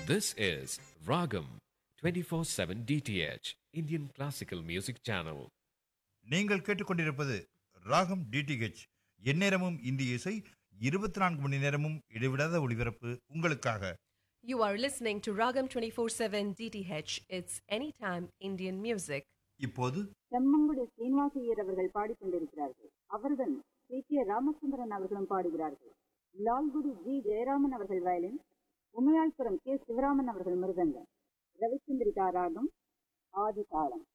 This is Ragam 24/7 DTH Indian Classical Music Channel. நீங்கள் கேட்டுக்கொண்டிருப்பது ராகம் டிடிஹெச் எந்நேரமும் இந்திய இசை இருபத்தி நான்கு மணி நேரமும் இடைவிடாத ஒளிபரப்பு உங்களுக்காக You are listening to Ragam 24/7 DTH. It's anytime Indian music. இப்போது செம்மங்குடி சீனிவாசையர் அவர்கள் பாடிக்கொண்டிருக்கிறார்கள் அவருடன் சி கே ராமச்சந்திரன் அவர்களும் பாடுகிறார்கள் லால்குடி ஜி ஜெயராமன் அவர்கள் வயலின் உமையாள்புரம் கே சிவராமன் அவர்கள் மிருதங்கம் ரவிச்சந்திரிகா ராகம் ஆதி தாளம்